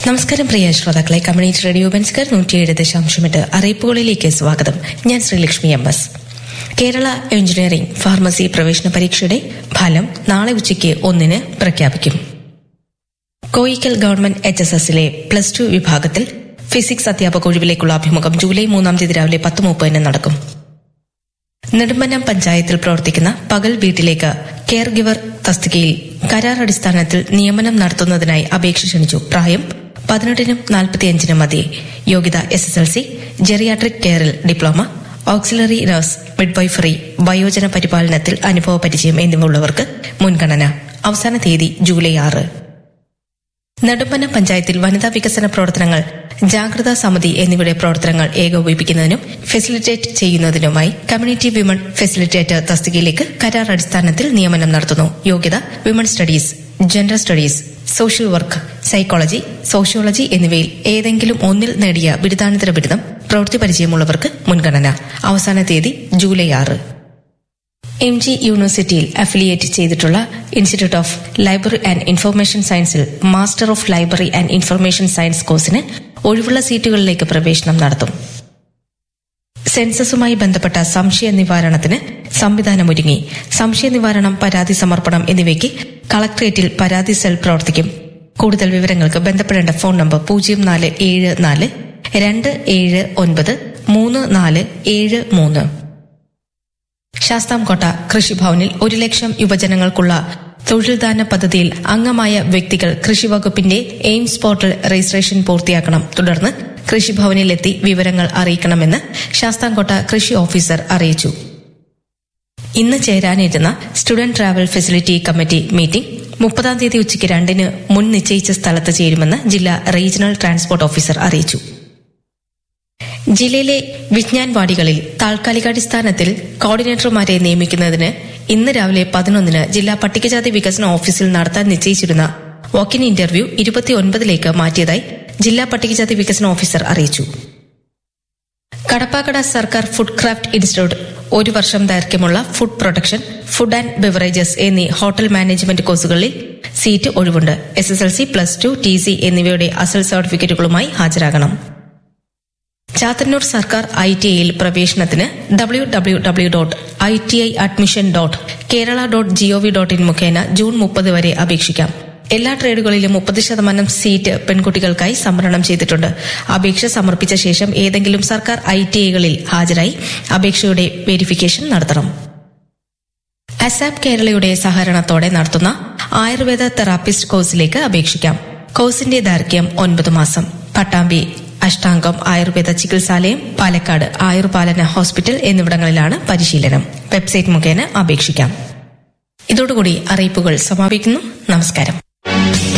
നമസ്കാരം പ്രിയ ശ്രോതാക്കളെ community radio ബെൻസ്കർ നൂറ്റിയേഴ് ദശാംശം എട്ട് അറിയിപ്പുകളിലേക്ക് സ്വാഗതം ഞാൻ Sreelakshmi M S Kerala engineering pharmacy പ്രവേശന പരീക്ഷയുടെ ഫലം നാളെ ഉച്ചയ്ക്ക് ഒന്നിന് പ്രഖ്യാപിക്കും കോയിക്കൽ ഗവൺമെന്റ് എച്ച് എസ് എസിലെ പ്ലസ് ടു വിഭാഗത്തിൽ ഫിസിക്സ് അധ്യാപക ഒഴിവിലേക്കുള്ള അഭിമുഖം ജൂലൈ മൂന്നാം തീയതി രാവിലെ പത്ത് മുപ്പതിന് നടക്കും നെടുമ്പനം പഞ്ചായത്തിൽ പ്രവർത്തിക്കുന്ന പകൽ വീട്ടിലേക്ക് കെയർ ഗിവർ തസ്തികയിൽ കരാർ അടിസ്ഥാനത്തിൽ നിയമനം നടത്തുന്നതിനായി അപേക്ഷ ക്ഷണിച്ചു പ്രായം പതിനെട്ടിനും നാൽപ്പത്തിയഞ്ചിനും മതി യോഗ്യത S S L C geriatric കെയറിൽ ഡിപ്ലോമ ഓക്സിലറി നഴ്സ് മിഡ്വൈഫറി വയോജന പരിപാലനത്തിൽ അനുഭവ പരിചയം എന്നിവ ഉള്ളവർക്ക് മുൻഗണന അവസാന തീയതി ജൂലൈ ആറ് നെടുമ്പനം പഞ്ചായത്തിൽ വനിതാ വികസന പ്രവർത്തനങ്ങൾ ജാഗ്രതാ സമിതി എന്നിവയുടെ പ്രവർത്തനങ്ങൾ ഏകോപിപ്പിക്കുന്നതിനും ഫെസിലിറ്റേറ്റ് ചെയ്യുന്നതിനുമായി കമ്മ്യൂണിറ്റി വിമൺ ഫെസിലിറ്റേറ്റർ തസ്തികയിലേക്ക് കരാർ അടിസ്ഥാനത്തിൽ നിയമനം നടത്തുന്നു യോഗ്യത women studies gender studies social work psychology sociology എന്നിവയിൽ ഏതെങ്കിലും ഒന്നിൽ നേടിയ ബിരുദാനന്തര ബിരുദം പ്രവൃത്തി പരിചയമുള്ളവർക്ക് മുൻഗണന അവസാന തീയതി ജൂലൈ ആറ് എം ജി യൂണിവേഴ്സിറ്റിയിൽ അഫിലിയേറ്റ് ചെയ്തിട്ടുള്ള institute of library and information സയൻസിൽ master of library and information science കോഴ്സിന് ഒഴിവുള്ള സീറ്റുകളിലേക്ക് പ്രവേശനം നടത്തും സെൻസസുമായി ബന്ധപ്പെട്ട സംശയ നിവാരണത്തിന് സംവിധാനമൊരുങ്ങി സംശയ നിവാരണം പരാതി സമർപ്പണം എന്നിവയ്ക്ക് കളക്ടറേറ്റിൽ പരാതി സെൽ പ്രവർത്തിക്കും കൂടുതൽ വിവരങ്ങൾക്ക് ബന്ധപ്പെടേണ്ട ഫോൺ നമ്പർ പൂജ്യം നാല് ഏഴ് നാല് രണ്ട് ഏഴ് ഒൻപത് മൂന്ന് നാല് ഏഴ് മൂന്ന് ശാസ്താംകോട്ട കൃഷിഭവനിൽ ഒരു ലക്ഷം യുവജനങ്ങൾക്കുള്ള തൊഴിൽദാന പദ്ധതിയിൽ അംഗമായ വ്യക്തികൾ കൃഷിവകുപ്പിന്റെ എയിംസ് പോർട്ടൽ രജിസ്ട്രേഷൻ പൂർത്തിയാക്കണം തുടർന്ന് കൃഷിഭവനിലെത്തി വിവരങ്ങൾ അറിയിക്കണമെന്ന് ശാസ്താംകോട്ട കൃഷി ഓഫീസർ അറിയിച്ചു ഇന്ന് ചേരാനിരുന്ന student travel facility committee meeting മുപ്പതാം തീയതി ഉച്ചയ്ക്ക് രണ്ടിന് മുൻ നിശ്ചയിച്ച സ്ഥലത്ത് ചേരുമെന്ന് ജില്ലാ റീജിയണൽ ട്രാൻസ്പോർട്ട് ഓഫീസർ അറിയിച്ചു ജില്ലയിലെ വിജ്ഞാൻവാടികളിൽ താൽക്കാലികാടിസ്ഥാനത്തിൽ കോർഡിനേറ്റർമാരെ നിയമിക്കുന്നതിന് ഇന്ന് രാവിലെ പതിനൊന്നിന് ജില്ലാ പട്ടികജാതി വികസന ഓഫീസിൽ നടത്താൻ നിശ്ചയിച്ചിരുന്ന വാക്കിൻ ഇന്റർവ്യൂ ഇരുപത്തിയൊൻപതിലേക്ക് മാറ്റിയതായി ജില്ലാ പട്ടികജാതി വികസന ഓഫീസർ അറിയിച്ചു കടപ്പാക്കട സർക്കാർ ഫുഡ് ക്രാഫ്റ്റ് ഇൻസ്റ്റിറ്റ്യൂട്ട് ഒരു വർഷം ദൈർഘ്യമുള്ള food protection food and beverages എന്നീ ഹോട്ടൽ മാനേജ്മെന്റ് കോഴ്സുകളിൽ സീറ്റ് ഒഴിവുണ്ട് S S L C plus two T C എന്നിവയുടെ അസൽ സർട്ടിഫിക്കറ്റുകളുമായി ഹാജരാകണം ചാത്തന്നൂർ സർക്കാർ ഐ ടി ഐയിൽ പ്രവേശനത്തിന് W W W dot I T I admission dot Kerala dot G O V dot in മുഖേന ജൂൺ മുപ്പത് വരെ അപേക്ഷിക്കാം എല്ലാ ട്രേഡുകളിലും മുപ്പത് ശതമാനം സീറ്റ് പെൺകുട്ടികൾക്കായി സംവരണം ചെയ്തിട്ടുണ്ട് അപേക്ഷ സമർപ്പിച്ച ശേഷം ഏതെങ്കിലും സർക്കാർ ഐ ടി ഐകളിൽ ഹാജരായി അപേക്ഷയുടെ വെരിഫിക്കേഷൻ നടത്തണം അസാപ് കേരളയുടെ സഹകരണത്തോടെ നടത്തുന്ന ആയുർവേദ തെറാപ്പിസ്റ്റ് കോഴ്സിലേക്ക് അപേക്ഷിക്കാം കോഴ്സിന്റെ ദൈർഘ്യം ഒൻപത് മാസം പട്ടാമ്പി അഷ്ടാംഗം ആയുർവേദ ചികിത്സാലയം പാലക്കാട് ആയുർപാലന ഹോസ്പിറ്റൽ എന്നിവിടങ്ങളിലാണ് പരിശീലനം വെബ്സൈറ്റ് മുഖേന അപേക്ഷിക്കാം ഇതോടുകൂടി അറിയിപ്പുകൾ സമാപിക്കുന്നു നമസ്കാരം